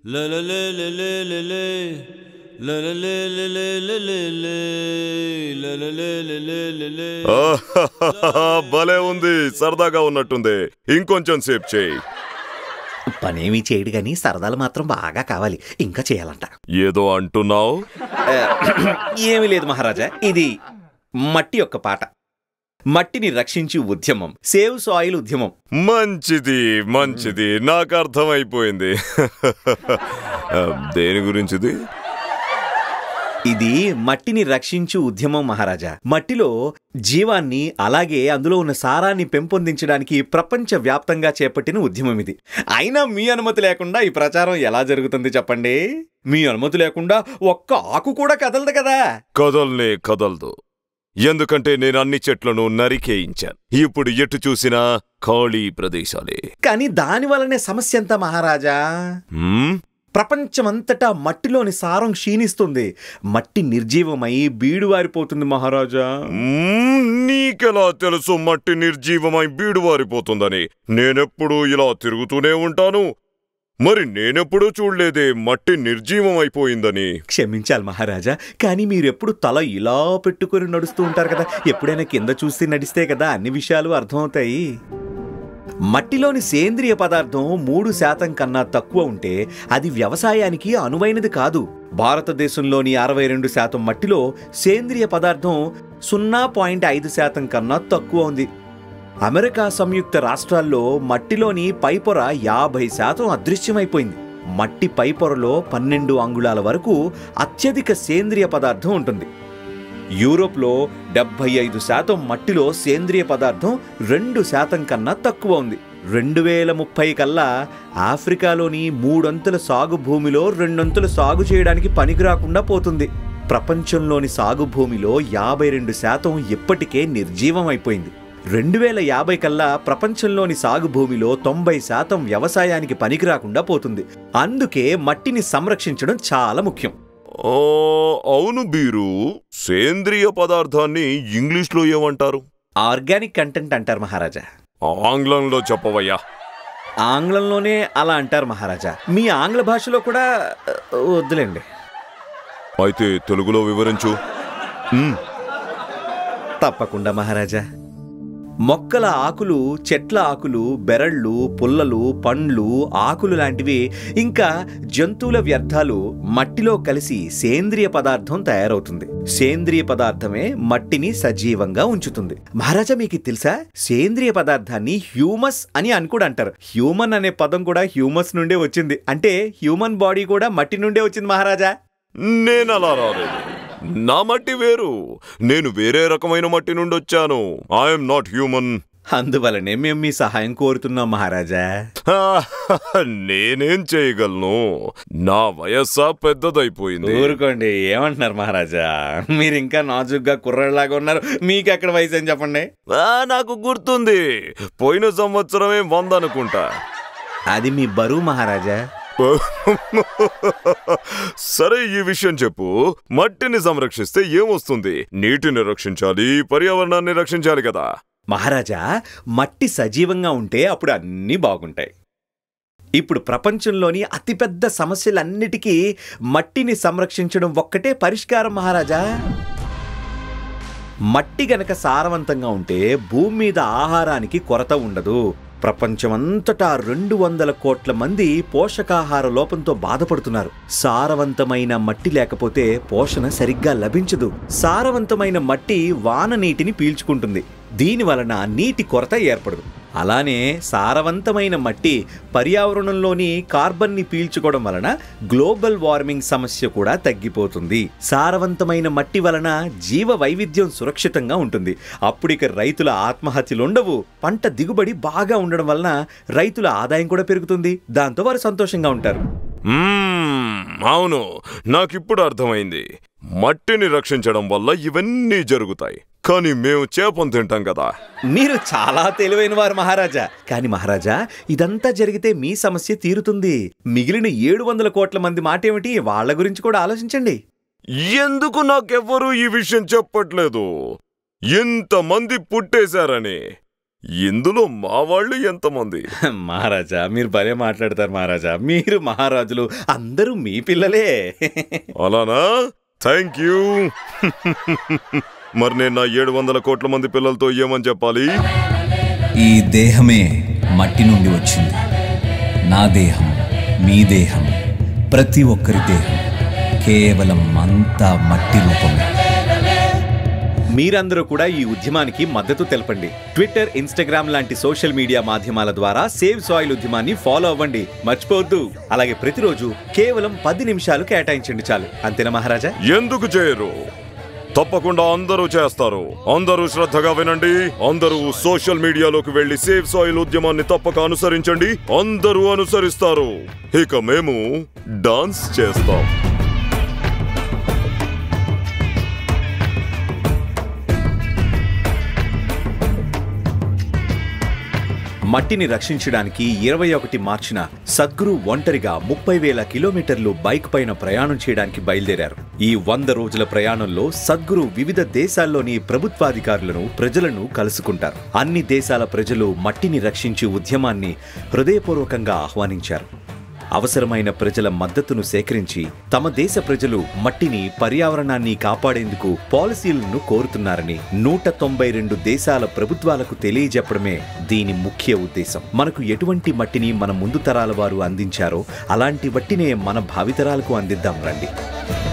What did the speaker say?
La la la la la la la. La la la la la la la la. La la la la la la la. ఆహాహాహా, భలే ఉంది సరదాగా ఉన్నట్టుంది ఇంకొంచెం సేపు చేయి పనేమీ చేయడు గాని సరదాలు మాత్రం బాగా కావాలి ఇంకా చేయాలంట ఏదో అంటున్నావు ఏమీ లేదు మహారాజా ఇది మట్టి యొక్క పాట మట్టిని రక్షించి ఉద్యమం సేవ్ సాయిల్ ఉద్యమం మంచిది మంచిది నాకు అర్థమైపోయింది ఆ, దేని గురించిది ఇది మట్టిని రక్షించు ఉద్యమం మహారాజా మట్టిలో జీవాన్ని అలాగే అందులో ఉన్న సారాన్ని పెంపొందించడానికి ప్రపంచ వ్యాప్తంగా చేపట్టిన ఉద్యమం ఇది అయినా మీ అనుమతి లేకుండా ఈ ప్రచారం ఎలా జరుగుతుంది చెప్పండి మీ అనుమతి లేకుండా ఒక్క ఆకు కూడా కదలదు కదా కదల్నే కదలదు ఎందుకంటే నేను అన్ని చెట్లను నరికేయించాను ఇప్పుడు ఎటు చూసినా ఖాళీ ప్రదేశాలే కానీ దాని వల్లనే సమస్య ఎంత మహారాజా హ్మ్? ప్రపంచమంతటా మట్టిలోని సారం క్షీణిస్తుంది మట్టి నిర్జీవమై బీడువారిపోతుంది మహారాజా మ్మ్, నీకెలా తెలుసు మట్టి నిర్జీవమై బీడువారిపోతుందని నేనెప్పుడూ ఇలా తిరుగుతూనే ఉంటాను మరి నేనెప్పుడూ చూడలేదే మట్టి నిర్జీవమైపోయిందని క్షమించాలి మహారాజా కానీ మీరెప్పుడు తల ఇలా పెట్టుకుని నడుస్తూ ఉంటారు కదా ఎప్పుడైనా కింద చూసి నడిస్తే కదా అన్ని విషయాలు అర్థమవుతాయి మట్టిలోని సేంద్రియ పదార్థం మూడు శాతం కన్నా తక్కువ ఉంటే అది వ్యవసాయానికి అనువైనది కాదు భారతదేశంలోని అరవై రెండు శాతం మట్టిలో సేంద్రియ పదార్థం సున్నా పాయింట్ ఐదు శాతం కన్నా తక్కువ ఉంది అమెరికా సంయుక్త రాష్ట్రాల్లో మట్టిలోని పైపొర యాభై శాతం అదృశ్యమైపోయింది మట్టి పైపొరలో పన్నెండు అంగుళాల వరకు అత్యధిక సేంద్రియ పదార్థం ఉంటుంది యూరోప్లో డెబ్బై ఐదు శాతం మట్టిలో సేంద్రియ పదార్థం రెండు శాతం కన్నా తక్కువ ఉంది రెండు వేల ముప్పై కల్లా ఆఫ్రికాలోని మూడొంతుల సాగు భూమిలో రెండొంతుల సాగు చేయడానికి పనికి రాకుండా పోతుంది ప్రపంచంలోని సాగు భూమిలో యాభై రెండు శాతం ఇప్పటికే నిర్జీవమైపోయింది రెండు వేల యాభై కల్లా ప్రపంచంలోని సాగు భూమిలో తొంభై శాతం వ్యవసాయానికి పనికి రాకుండా పోతుంది అందుకే మట్టిని సంరక్షించడం చాలా ముఖ్యం ఓ అవును బీరు సేంద్రియ పదార్థాన్ని ఇంగ్లీష్లో ఏమంటారు ఆర్గానిక్ కంటెంట్ అంటారు మహారాజా ఆంగ్లంలో చెప్పవయ్యా ఆంగ్లంలోనే అలా అంటారు మహారాజా మీ ఆంగ్ల భాషలో కూడా ఆ, వద్దులేండి అయితే తెలుగులో వివరించు మ్మ్. తప్పకుండా మహారాజా మొక్కల ఆకులు చెట్ల ఆకులు బెరళ్ళు పుల్లలు పండ్లు ఆకులు లాంటివి ఇంకా జంతువుల వ్యర్థాలు మట్టిలో కలిసి సేంద్రియ పదార్థం తయారవుతుంది సేంద్రియ పదార్థమే మట్టిని సజీవంగా ఉంచుతుంది మహారాజా మీకు తెలుసా సేంద్రియ పదార్థాన్ని హ్యూమస్ అని అని కూడా అంటారు హ్యూమన్ అనే పదం కూడా హ్యూమస్ నుండే వచ్చింది అంటే హ్యూమన్ బాడీ కూడా మట్టి నుండే వచ్చింది మహారాజా నేను అలా రాలేదు నా మట్టి వేరు నేను వేరే రకమైన మట్టి నుండి వచ్చాను ఐఎమ్ నాట్ హ్యూమన్ అందువలనే మేము మీ సహాయం కోరుతున్నాం మహారాజా నేనేం చేయగలను నా వయస్సా పెద్దదైపోయింది ఊరుకోండి ఏమంటున్నారు మహారాజా మీరు ఇంకా నాజుగ్గా కుర్రలాగా ఉన్నారు మీకు ఎక్కడ వయసు అని చెప్పండి ఆ, నాకు గుర్తుంది పోయిన సంవత్సరమే వంద అనుకుంటా అది మీ బరువు మహారాజా సరే ఈ విషయం చెప్పు మట్టిని సంరక్షిస్తే ఏమొస్తుంది నీటిని రక్షించాలి పర్యావరణాన్ని రక్షించాలి కదా మహారాజా మట్టి సజీవంగా ఉంటే అప్పుడు అన్నీ బాగుంటాయి ఇప్పుడు ప్రపంచంలోని అతిపెద్ద సమస్యలన్నిటికీ మట్టిని సంరక్షించడం ఒక్కటే పరిష్కారం మహారాజా మట్టి గనక సారవంతంగా ఉంటే భూమి మీద ఆహారానికి కొరత ఉండదు ప్రపంచమంతటా రెండు వందల కోట్ల మంది పోషకాహార లోపంతో బాధపడుతున్నారు సారవంతమైన మట్టి లేకపోతే పోషణ సరిగ్గా లభించదు సారవంతమైన మట్టి వాన నీటిని పీల్చుకుంటుంది దీని వలన నీటి కొరత ఏర్పడదు అలానే సారవంతమైన మట్టి పర్యావరణంలోని కార్బన్ని పీల్చుకోవడం వలన గ్లోబల్ వార్మింగ్ సమస్య కూడా తగ్గిపోతుంది సారవంతమైన మట్టి వలన జీవ వైవిధ్యం సురక్షితంగా ఉంటుంది అప్పుడిక రైతుల ఆత్మహత్యలు ఉండవు పంట దిగుబడి బాగా ఉండడం వలన రైతుల ఆదాయం కూడా పెరుగుతుంది దాంతో వారు సంతోషంగా ఉంటారు మ్మ్, అవును నాకిప్పుడు అర్థమైంది మట్టిని రక్షించడం వల్ల ఇవన్నీ జరుగుతాయి కానీ మేము చేపను తింటాం కదా మీరు చాలా తెలివైన వారు మహారాజా కానీ మహారాజా ఇదంతా జరిగితే మీ సమస్య తీరుతుంది మిగిలిన ఏడు వందల కోట్ల మంది మాట ఏమిటి వాళ్ళ గురించి కూడా ఆలోచించండి ఎందుకు నాకెవ్వరూ ఈ విషయం చెప్పట్లేదు ఇంతమంది పుట్టేశారని ఇందులో మా వాళ్ళు ఎంతమంది మహారాజా మీరు భలే మాట్లాడతారు మహారాజా మీరు మహారాజులు అందరూ మీ పిల్లలే అలానా థ్యాంక్ యూ మరి నేను నా ఏడు వందల కోట్ల మంది పిల్లలతో ఏమని చెప్పాలి ఈ దేహమే మట్టి నుండి వచ్చింది నా దేహం మీ దేహం ప్రతి ఒక్కరి దేహం కేవలం అంతా మట్టి రూపమే మీరందరూ కూడా ఈ ఉద్యమానికి మద్దతు తెలపండి ట్విట్టర్ ఇన్స్టాగ్రామ్ లాంటి సోషల్ మీడియా మాధ్యమాల ద్వారా సేవ్ సాయిల్ ఉద్యమాన్ని ఫాలో అవ్వండి మర్చిపోవద్దు అలాగే ప్రతిరోజు కేవలం పది నిమిషాలు కేటాయించండి చాలు అంతేనా మహారాజా ఎందుకు చేయరు తప్పకుండా అందరూ చేస్తారు అందరూ శ్రద్ధగా వినండి అందరూ సోషల్ మీడియాలోకి వెళ్లి సేవ్ సాయిల్ ఉద్యమాన్ని తప్పక అనుసరించండి అందరూ అనుసరిస్తారు ఇక మేము డాన్స్ చేస్తాం మట్టిని రక్షించడానికి ఇరవై ఒకటి మార్చిన సద్గురు ఒంటరిగా ముప్పై వేల కిలోమీటర్లు బైక్ పైన ప్రయాణం చేయడానికి బయలుదేరారు ఈ వంద రోజుల ప్రయాణంలో సద్గురు వివిధ దేశాల్లోని ప్రభుత్వాధికారులను ప్రజలను కలుసుకుంటారు అన్ని దేశాల ప్రజలు మట్టిని రక్షించి ఉద్యమాన్ని హృదయపూర్వకంగా ఆహ్వానించారు అవసరమైన ప్రజల మద్దతును సేకరించి తమ దేశ ప్రజలు మట్టిని పర్యావరణాన్ని కాపాడేందుకు పాలసీలను కోరుతున్నారని నూట తొంభై రెండు దేశాల ప్రభుత్వాలకు తెలియజెప్పడమే దీని ముఖ్య ఉద్దేశం మనకు ఎటువంటి మట్టిని మన ముందు తరాల వారు అందించారో అలాంటి మట్టినే మన భావితరాలకు అందిద్దాం రండి